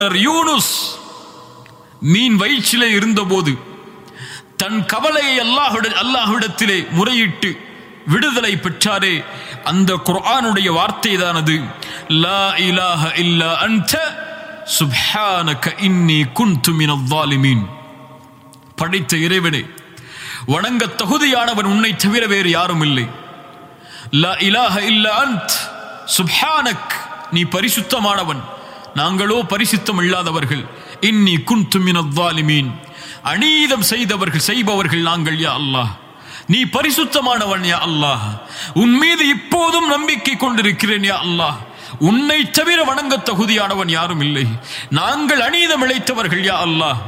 யூனுஸ் மீன் வயிற்றிலே இருந்தபோது தன் கவலையை அல்லாஹ்விட அல்லாஹ்விடத்திலே முறையிட்டு விடுதலை பெற்றாரே அந்த குர்ஆனுடைய வார்த்தை தானது லா இலாஹ இல்லா அன்த சுப்ஹானக இன்னி குன்து மினல் ஸாலிமீன் படைத்த இறைவனே வணங்க தகுதியானவன் உன்னை தவிர வேறு யாரும் இல்லை லா இலாஹ இல்லா அன்த் சுப்ஹானக் நீ பரிசுத்தமானவன் நாங்களோ பரிசுத்தம் இல்லாதவர்கள் இன்னி குன்து மினல் ஸாலிமீன் அநீதம் செய்தவர்கள் செய்பவர்கள் நாங்கள் யா அல்லாஹ் நீ பரிசுத்தமானவன் யா அல்லாஹ் உன் மீது இப்போதும் நம்பிக்கை கொண்டிருக்கிறேன் யா அல்லாஹ் உன்னை தவிர வணங்க தகுதியானவன் யாரும் இல்லை நாங்கள் அநீதம் இழைத்தவர்கள் யா அல்லாஹ்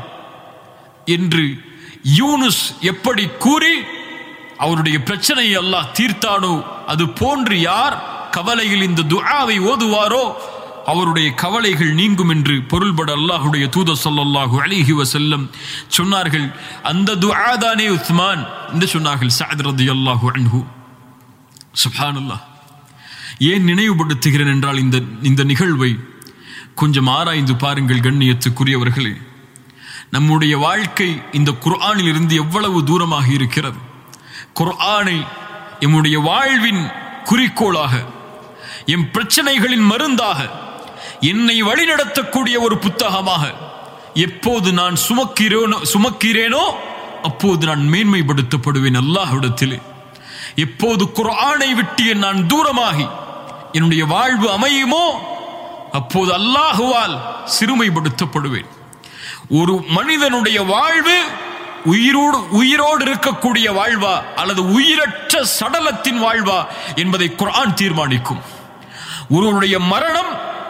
என்று யூனுஸ் எப்படி கூறி அவருடைய பிரச்சனையை அல்லாஹ் தீர்த்தானோ அது போன்று யார் கவலையில் இந்த துஆவை ஓதுவாரோ அவருடைய கவலைகள் நீங்கும் என்று பொருள்பட அல்லாஹுடைய தூத ஸல்லல்லாஹு அலைஹி வஸல்லம் சொன்னார்கள் அந்த துஆ தானே உஸ்மான் என்று சொன்னார்கள் சஅத் ரலியல்லாஹு அன்ஹு சுப்ஹானல்லாஹ் ஏன் நினைவுபடுத்துகிறேன் என்றால் இந்த இந்த நிகழ்வை கொஞ்சம் ஆராய்ந்து பாருங்கள் கண்ணியத்துக்குரியவர்களே நம்முடைய வாழ்க்கை இந்த குர்ஆனில் இருந்து எவ்வளவு தூரமாக இருக்கிறது குர்ஆனை எம்முடைய வாழ்வின் குறிக்கோளாக எம் பிரச்சனைகளின் மருந்தாக என்னை வழிநடத்தக்கூடிய ஒரு புத்தகமாக எப்போது நான் சுமக்கிறேனோ சுமக்கிறேனோ அப்போது நான் மேன்மைப்படுத்தப்படுவேன் அல்லாஹ்விடத்திலே எப்போது குர்ஆனை விட்டு நான் தூரமாகி என்னுடைய வாழ்வு அமையுமோ அப்போது அல்லாஹுவால் சிறுமைப்படுத்தப்படுவேன் ஒரு மனிதனுடைய வாழ்வு உயிரோடு உயிரோடு இருக்கக்கூடிய வாழ்வா அல்லது உயிரற்ற சடலத்தின் வாழ்வா என்பதை குர்ஆன் தீர்மானிக்கும் ஒருவருடைய மரணம்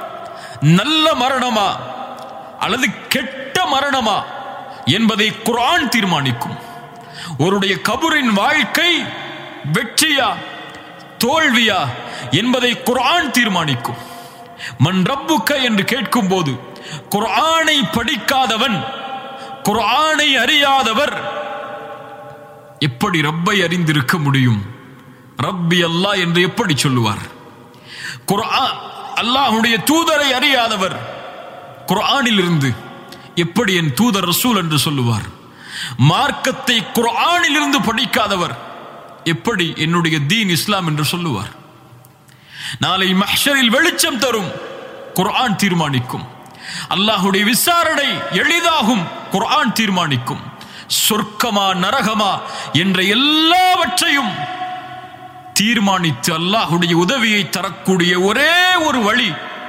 நல்ல மரணமா அல்லது கெட்ட மரணமா என்பதை குர்ஆன் தீர்மானிக்கும் ஒருடைய கபரின் வாழ்க்கை வெற்றியா தோல்வியா என்பதை குர்ஆன் தீர்மானிக்கும் மன் ரப்புக்க என்று கேட்கும்போது குர்ஆனை படிக்காதவன் குர்ஆனை அறியாதவர் எப்படி ரப்பை அறிந்திருக்க முடியும் ரப்பி அல்லாஹ் என்று எப்படி சொல்லுவார் குர்ஆன் அல்லாஹ்வுடைய தூதரை அறியாதவர் குர்ஆனில் இருந்து எப்படி என் தூதர் ரசூல் என்று சொல்லுவார் மார்க்கத்தை குர்ஆனில் இருந்து படிக்காதவர் எப்படி என்னுடைய தீன் இஸ்லாம் என்று சொல்லுவார் நாளை மஹ்ஷரில் வெளிச்சம் தரும் குர்ஆன் தீர்மானிக்கும் அல்லாஹுடைய விசாரணை எளிதாகும் குர்ஆன் தீர்மானிக்கும் சொர்க்கமா நரகமா என்ற எல்லாவற்றையும் தீர்மானித்து அல்லாஹுடைய உதவியை தரக்கூடிய ஒரே ஒரு வழி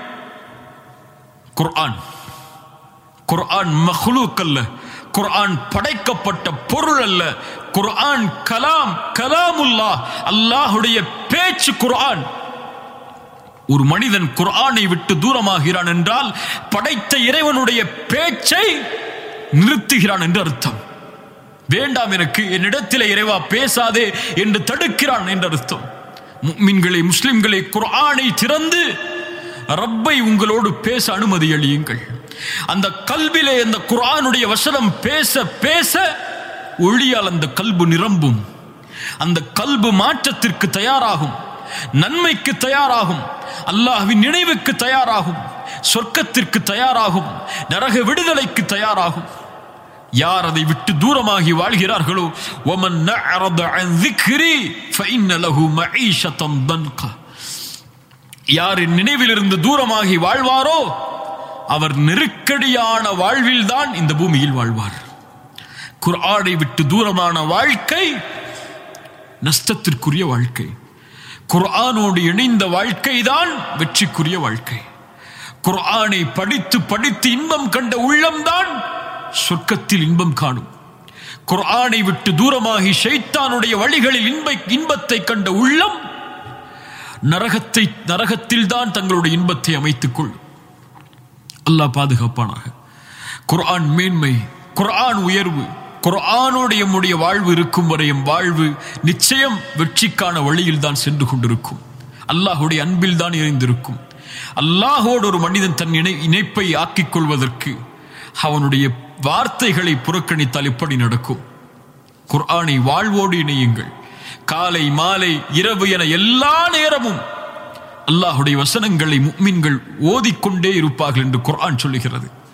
குர்ஆன் குர்ஆன் மஹ்லூக் அல்ல குர்ஆன் படைக்கப்பட்ட பொருள் அல்ல குர்ஆன் கலாம் கலாமுல்லா அல்லாஹுடைய பேச்சு குர்ஆன் ஒரு மனிதன் குர்ஆனை விட்டு தூரமாகிறான் என்றால் படைத்த இறைவனுடைய பேச்சை நிறுத்துகிறான் என்று அர்த்தம் வேண்டாம் எனக்கு என்னிடத்திலே இறைவா பேசாதே என்று தடுக்கிறான் என்று அர்த்தம் முக்மின்களை முஸ்லிம்களை குர்ஆனை திறந்து ரப்பை உங்களோடு பேச அனுமதி அளியுங்கள் அந்த கல்விலே அந்த குர்ஆனுடைய வசனம் பேச பேச ஒளியால் அந்த கல்பு நிரம்பும் அந்த கல்பு மாற்றத்திற்கு தயாராகும் நன்மைக்கு தயாராகும் அல்லாஹ்வின் நினைவுக்கு தயாராகும் சொர்க்கத்திற்கு தயாராகும் நரக விடுதலைக்கு தயாராகும் யார் அதை விட்டு தூரமாகி வாழ்கிறார்களோ ஒமன் நஅரத அன் ذِكْرِي فَإِنَّ لَهُ مَعِيشَةً ضَنْقًا யாரின் நினைவிலிருந்து தூரமாகி வாழ்வாரோ அவர் நெருக்கடியான வாழ்வில்தான் இந்த பூமியில் வாழ்வார் குர்ஆனை விட்டு தூரமான வாழ்க்கை நஷ்டத்திற்குரிய வாழ்க்கை குர்ஆனோடு இணைந்த வாழ்க்கைதான் வெற்றிக்குரிய வாழ்க்கை குர்ஆனை படித்து படித்து இன்பம் கண்ட உள்ளம்தான் சொர்க்கத்தில் இன்பம் காணும் குர்ஆனை விட்டு தூரமாகி ஷைத்தானுடைய வழிகளில் இன்ப இன்பத்தை கண்ட உள்ளம் நரகத்தை நரகத்தில் தான் தங்களுடைய இன்பத்தை அமைத்துக் கொள்ளும் அல்லாஹ் பாதுகாப்பானாக குர்ஆன் மேன்மை குர்ஆன் உயர்வு குர்ஆனோடு எம்முடைய வாழ்வு இருக்கும் வரை எம் வாழ்வு நிச்சயம் வெற்றிக்கான வழியில் தான் சென்று கொண்டிருக்கும் அல்லாஹுடைய அன்பில் தான் இணைந்திருக்கும் அல்லாஹோடு ஒரு மனிதன் தன் இணை இணைப்பை ஆக்கிக் கொள்வதற்கு அவனுடைய வார்த்தைகளை புறக்கணித்தால் எப்படி நடக்கும் குர்ஆனை வாழ்வோடு இணையுங்கள் காலை மாலை இரவு என எல்லா நேரமும் அல்லாஹுடைய வசனங்களை முக்மின்கள் ஓதிக்கொண்டே இருப்பார்கள் என்று குர்ஆன் சொல்லுகிறது